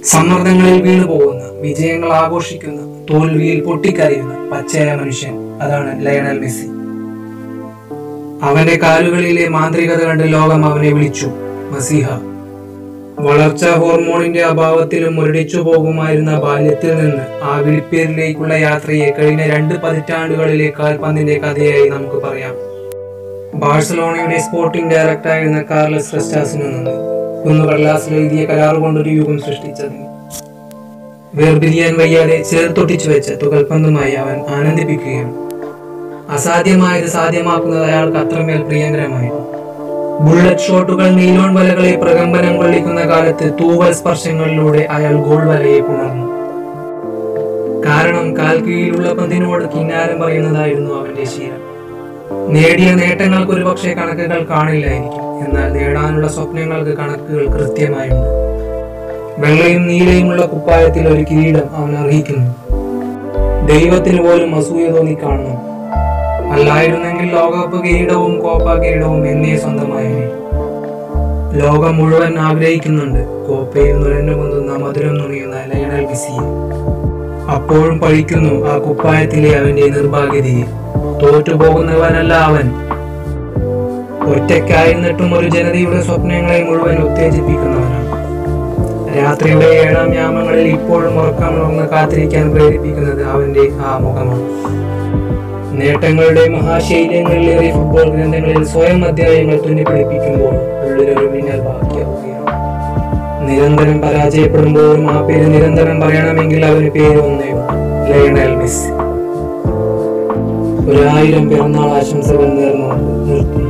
സമ്മർദ്ദങ്ങളിൽ വീണുപോകുന്ന വിജയങ്ങൾ ആഘോഷിക്കുന്ന തോൽവിയിൽ പൊട്ടിക്കരയുന്ന പച്ചയായ മനുഷ്യൻ അതാണ് ലയണൽ മെസ്സി അവന്റെ കാലുകളിലെ മാന്ത്രികത കണ്ട് ലോകം അവനെ വിളിച്ചു മസീഹ വളർച്ചാ ഹോർമോണിന്റെ അഭാവത്തിലും മുരടിച്ചു പോകുമായിരുന്ന ബാല്യത്തിൽ നിന്ന് ആ വിളിപ്പേരിലേക്കുള്ള യാത്രയെ കഴിഞ്ഞ രണ്ട് പതിറ്റാണ്ടുകളിലെ കാൽപന്തിന്റെ കഥയായി നമുക്ക് പറയാം ബാഴ്സലോണയുടെ സ്പോർട്ടിംഗ് ഡയറക്ടറായിരുന്ന കാർലസ് റെസ്റ്റാസിനു നിന്ന് കുന്നുകടലാസിൽ എഴുതിയ കരാർ കൊണ്ടൊരു യുഗം സൃഷ്ടിച്ചതിന് വേർപിരിയാൻ വയ്യാതെ ചേർത്തൊട്ടിച്ചു വെച്ച തുകൽപന്തുമായി അവൻ ആനന്ദിപ്പിക്കുകയാണ് അസാധ്യമായത് സാധ്യമാക്കുന്നത് അയാൾക്ക് അത്രമേൽ പ്രിയങ്കരമായിരുന്നു ബുള്ളറ്റ് ഷോട്ടുകൾ നീലോൺ വലകളെ പ്രകമ്പനം കൊള്ളിക്കുന്ന കാലത്ത് തൂവൽ സ്പർശങ്ങളിലൂടെ അയാൾ ഗോൾ വലയെ പുണർന്നു കാരണം കാൽ കീഴിലുള്ള പന്തിനോട് കിന്നാരം പറയുന്നതായിരുന്നു അവന്റെ ശീലം നേടിയ നേട്ടങ്ങൾക്ക് ഒരുപക്ഷെ കണക്കുകൾ കാണില്ലായിരിക്കും എന്നാൽ നേടാനുള്ള സ്വപ്നങ്ങൾക്ക് കണക്കുകൾ കൃത്യമായുണ്ട് വെള്ളയും നീലയുമുള്ള കുപ്പായത്തിൽ ഒരു കിരീടം അവൻ അർഹിക്കുന്നു ദൈവത്തിന് പോലും അസൂയ തോന്നി കാണുന്നു അല്ലായിരുന്നെങ്കിൽ ലോകകപ്പ് കിരീടവും കോപ്പ കിരീടവും എന്നേ സ്വന്തമായനെ ലോകം മുഴുവൻ ആഗ്രഹിക്കുന്നുണ്ട് കോപ്പയിൽ നുരഞ്ഞു പൊന്തുന്ന മധുരം നുണിയുന്ന ലയണൽ മെസ്സിയെ അപ്പോഴും പഴിക്കുന്നു ആ കുപ്പായത്തിലെ അവന്റെ നിർഭാഗ്യതയെ തോറ്റുപോകുന്നവനല്ല അവൻ ഒറ്റയ്ക്കായിരുന്നിട്ടും ഒരു ജനതയുടെ സ്വപ്നങ്ങളെ മുഴുവൻ ഉത്തേജിപ്പിക്കുന്നവനാണ് രാത്രിയുടെ ഏഴാം യാമങ്ങളിൽ ഇപ്പോഴും ഉറക്കമുണർന്ന് കാത്തിരിക്കാൻ പ്രേരിപ്പിക്കുന്നത് അവന്റെ ആ മുഖമാണ് നേട്ടങ്ങളുടെ മഹാശൈല്യങ്ങളിലേറെ ഫുട്ബോൾ ഗ്രന്ഥങ്ങളിൽ സ്വയം അധ്യായങ്ങൾ തുന്നിപ്പിടിപ്പിക്കുമ്പോൾ ഉള്ളിലൊരു മിന്നൽ ബാക്കിയാവുകയാണ് നിരന്തരം പരാജയപ്പെടുമ്പോഴും ആ പേര് നിരന്തരം പറയണമെങ്കിൽ അവന് പേര് ഒന്നേ ഉള്ളൂ. ലയണൽ മെസ്സി ഒരായിരം പിറന്നാൾ ആശംസകൾ നേർന്നുകൊണ്ട് നിർത്തുന്നു